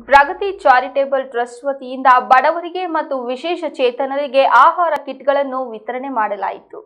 ಪ್ರಗತಿ charitable trust ವತಿಯಿಂದ ಬಡವರಿಗೆ ಮತ್ತು ವಿಶೇಷ ಚೇತನರಿಗೆ ಆಹಾರ ಕಿಟ್ಗಳನ್ನು ವಿತರಣೆ ಮಾಡಲಾಯಿತು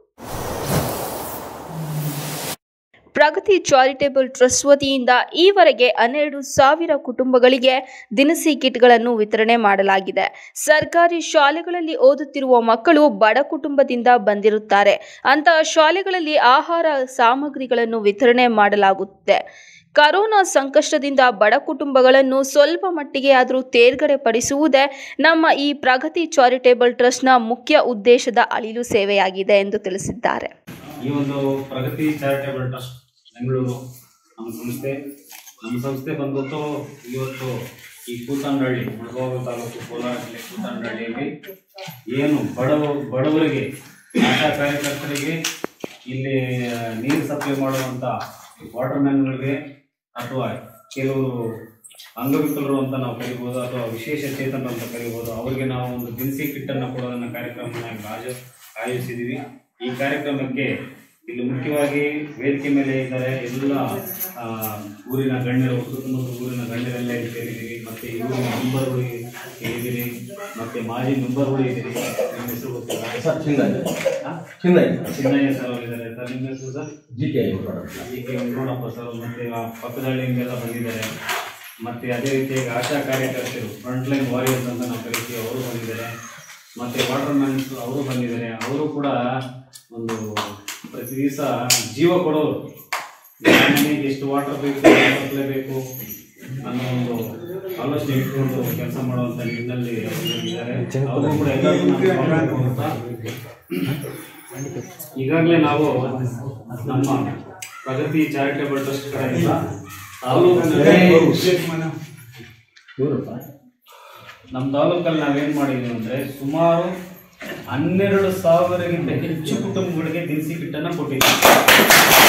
ಪ್ರಗತಿ ಚಾರಿಟೇಬಲ್ ಟ್ರಸ್ಟ್ ವತಿಯಿಂದ ಈವರೆಗೆ ಹನ್ನೆರಡು ಸಾವಿರ ಕುಟುಂಬಗಳಿಗೆ ದಿನಸಿ ಕಿಟ್ಗಳನ್ನು ವಿತರಣೆ ಮಾಡಲಾಗಿದೆ ಸರ್ಕಾರಿ ಶಾಲೆಗಳಲ್ಲಿ ಓದುತ್ತಿರುವ ಮಕ್ಕಳು ಬಡ ಕುಟುಂಬದಿಂದ ಬಂದಿರುತ್ತಾರೆ ಅಂತಹ ಶಾಲೆಗಳಲ್ಲಿ ಆಹಾರ ಸಾಮಗ್ರಿಗಳನ್ನು ವಿತರಣೆ ಮಾಡಲಾಗುತ್ತದೆ ಕರೋನಾ ಸಂಕಷ್ಟದಿಂದ ಬಡ ಕುಟುಂಬಗಳನ್ನು ಸ್ವಲ್ಪ ಮಟ್ಟಿಗೆ ಆದರೂ ತೇರ್ಗಡೆ ಪಡಿಸುವುದೇ ನಮ್ಮ ಈ ಪ್ರಗತಿ ಚಾರಿಟೇಬಲ್ ಟ್ರಸ್ಟ್ನ ಮುಖ್ಯ ಉದ್ದೇಶದ ಅಳಿಲು ಸೇವೆಯಾಗಿದೆ ಎಂದು ತಿಳಿಸಿದ್ದಾರೆ ಈ ಒಂದು ಪ್ರಗತಿ ಚಾರಿಟೇಬಲ್ ಟ್ರಸ್ಟ್ ಬೆಂಗಳೂರು ನಮ್ಮ ಸಂಸ್ಥೆ ನಮ್ಮ ಸಂಸ್ಥೆ ಬಂದ್ಬಿಟ್ಟು ಇವತ್ತು ಈ ಕೂತಂಡಹಳ್ಳಿ ಮುಳಬಾಗ ತಾಲೂಕು ಕೋಲಾರ ಜಿಲ್ಲೆ ಕೂತಂಡಹಳ್ಳಿಯಲ್ಲಿ ಏನು ಬಡವ ಬಡವರಿಗೆ ಆಶಾ ಕಾರ್ಯಕರ್ತರಿಗೆ ಇಲ್ಲಿ ನೀರು ಸಪ್ಲೈ ಮಾಡುವಂಥ ವಾಟರ್ ಮ್ಯಾನ್ಗಳಿಗೆ ಅಥವಾ ಕೆಲವರು ಅಂಗವಿಕಲರು ಅಂತ ನಾವು ಕರಿಬೋದು ಅಥವಾ ವಿಶೇಷ ಚೇತನರು ಅಂತ ಕರಿಬೋದು ಅವರಿಗೆ ನಾವು ಒಂದು ದಿನಸಿ ಕಿಟ್ಟನ್ನು ಕೊಡೋದನ್ನ ಕಾರ್ಯಕ್ರಮವನ್ನು ಆಯೋಜ ಆಯೋಜಿಸಿದ್ದೀವಿ ಈ ಕಾರ್ಯಕ್ರಮಕ್ಕೆ ಇಲ್ಲಿ ಮುಖ್ಯವಾಗಿ ವೇದಿಕೆ ಮೇಲೆ ಇದ್ದಾರೆ ಎಲ್ಲ ಆ, ಊರಿನ ಗಣ್ಯರು ಸುತ್ತಮುತ್ತ ಊರಿನ ಗಣ್ಯರೆಲ್ಲ ಇಲ್ಲಿ ಸೇರಿದ್ದೀರಿ ಮತ್ತೆ ಈ ಊರಿನ ಮೆಂಬರ್ಗಳು ಇದ್ದೀರಿ ಮತ್ತೆ ಮಾಜಿ ಮೆಂಬರ್ಗಳು ಇದ್ದೀರಿ ನಿಮ್ಮ ಹೆಸರು ಗೊತ್ತಿಲ್ಲ ಸರ್ ಚಿಂದಾಯಿ ಹಾ? ಚಿಂದಾಯಿ ಚಿನ್ನಯ್ಯ ಸರ್ ಅವರಿದ್ದಾರೆ ಸರ್ ನಿಮ್ಮ ಹೆಸರು ಸರ್ ಜಿ ಕೆ ಐ ಈಗ ವೆಂಕಟಪ್ಪ ಸರ್ ಮತ್ತೆ ಆ ಪಕ್ಕದಳ್ಳಿಯಿಂದೆಲ್ಲ ಬಂದಿದ್ದಾರೆ ಮತ್ತೆ ಅದೇ ರೀತಿಯಾಗಿ ಆಶಾ ಕಾರ್ಯಕರ್ತರು ಫ್ರಂಟ್ ಲೈನ್ ವಾರಿಯರ್ಸ್ ಅಂತ ನಾವು ಕರಿತೀವಿ ಅವರು ಬಂದಿದ್ದಾರೆ ಮತ್ತೆ ವಾಟರ್ ಮ್ಯಾನ್ಸ್ ಅವರು ಬಂದಿದ್ದಾರೆ ಅವರು ಕೂಡ ಒಂದು ಪ್ರತಿ ದಿವಸ ಜೀವ ಕೊಡೋರು ಮನೆಗೆ ಎಷ್ಟು ವಾಟರ್ ಬೇಕು ಸಪ್ಲೈ ಬೇಕು ಅನ್ನೋ ಒಂದು ಆಲೋಚನೆ ಇಟ್ಕೊಂಡು ಕೆಲಸ ಮಾಡುವಂತ ನಿಟ್ಟಿನಲ್ಲಿ ಇದ್ದಾರೆ ಅವರು ಕೂಡ ಎಲ್ಲರೂ ನಾವು ಅಂತ ಈಗಾಗಲೇ ನಾವು ನಮ್ಮ ಪ್ರಗತಿ ಚಾರಿಟೇಬಲ್ ಟ್ರಸ್ಟ್ ಕಡೆಯಿಂದ ತಾಲೂಕಿನಲ್ಲಿ ಇವರಪ್ಪ ನಮ್ಮ ತಾಲೂಕಲ್ಲಿ ನಾವೇನ್ ಮಾಡಿದೀವಿ ಅಂದ್ರೆ ಸುಮಾರು ಹನ್ನೆರಡು ಸಾವಿರಕ್ಕಿಂತ ಹೆಚ್ಚು ಕುಟುಂಬಗಳಿಗೆ ದಿನಸಿ ಕಿಟ್ಟನ್ನ ಕೊಟ್ಟಿದ್ದೀವಿ